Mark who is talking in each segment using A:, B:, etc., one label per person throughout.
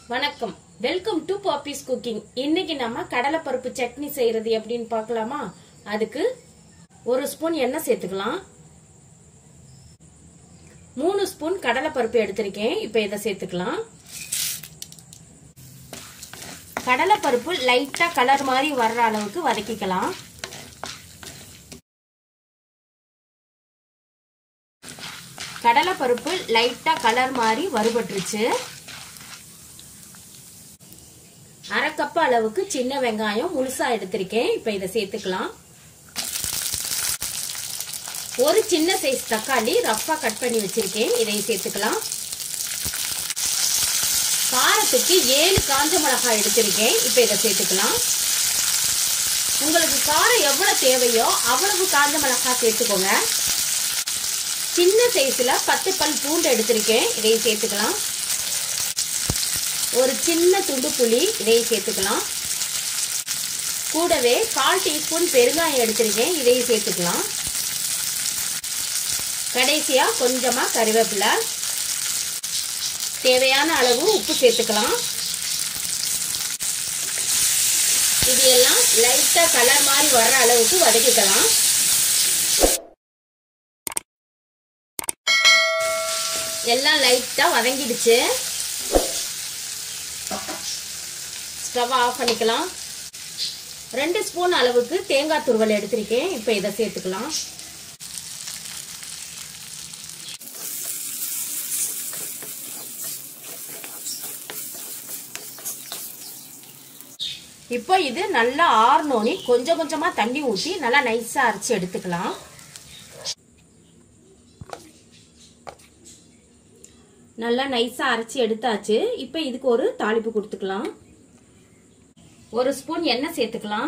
A: வணக்கம் welcome to பாப்பிஸ் cooking இன்னைக்கு நம்ம கடலைப்பருப்பு சட்னி செய்யறது எப்படின்னு பார்க்கலாமா அதுக்கு ஒரு ஸ்பூன் எண்ணெய் சேர்த்துக்கலாம் மூணு ஸ்பூன் கடலைப்பருப்பு எடுத்திருக்கேன் இப்ப இதை சேர்த்துக்கலாம் கடலைப்பருப்பு லைட்டா கலர் மாதிரி வர்ற அளவுக்கு வதக்கிக்கலாம் கடலைப்பருப்பு லைட்டா கலர் மாதிரி வறுபட்டுருச்சு அரை கப் அளவுக்கு சின்ன வெங்காயம் முழுசா எடுத்திருக்கேன் இப்ப இதை சேர்த்துக்கலாம் ஒரு சின்ன சைஸ் தக்காளி ரஃபா கட் பண்ணி வச்சிருக்கேன் இதை சேர்த்துக்கலாம் காரத்துக்கு ஏழு காஞ்ச மிளகாய் எடுத்திருக்கேன் இப்ப இதை சேர்த்துக்கலாம் உங்களுக்கு காரம் எவ்வளவு தேவையோ அவ்வளவு காஞ்ச மிளகாய் சேர்த்துக்கோங்க சின்ன சைஸ்ல பத்து பல் பூண்டு எடுத்திருக்கேன் இதை சேர்த்துக்கலாம் ஒரு சின்ன துண்டு புளி இதை சேர்த்துக்கலாம் கூடவே கால் டீஸ்பூன் பெருங்காயம் எடுத்திருக்கேன் இதையும் சேர்த்துக்கலாம் கடைசியா கொஞ்சமா கருவேப்பிலை தேவையான அளவு உப்பு சேர்த்துக்கலாம் இது எல்லாம் லைட்டா கலர் மாதிரி வர்ற அளவுக்கு வதக்கிக்கலாம் எல்லாம் லைட்டா வதங்கிடுச்சு ஸ்டவ் ஆஃப் பண்ணிக்கலாம் ரெண்டு ஸ்பூன் அளவுக்கு தேங்காய் துருவல் எடுத்திருக்கேன் இப்போ இதை சேர்த்துக்கலாம் இப்போ இது நல்லா ஆறணுன்னு கொஞ்சம் கொஞ்சமா தண்ணி ஊற்றி நல்லா நைஸா அரைச்சி எடுத்துக்கலாம் நல்லா நைஸா அரைச்சி எடுத்தாச்சு இப்போ இதுக்கு ஒரு தாளிப்பு கொடுத்துக்கலாம் ஒரு ஸ்பூன் எண்ணெய் சேர்த்துக்கலாம்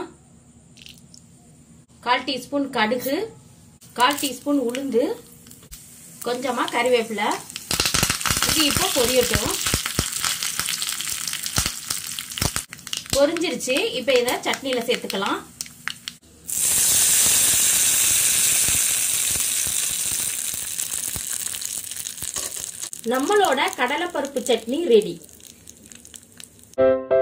A: கால் டீஸ்பூன் கடுகு கால் டீஸ்பூன் உளுந்து கொஞ்சமா கறிவேப்பிலை இது இப்போ பொரியட்டும் பொரிஞ்சிருச்சு இப்போ இதை சட்னியில சேர்த்துக்கலாம் நம்மளோட கடலைப்பருப்பு சட்னி ரெடி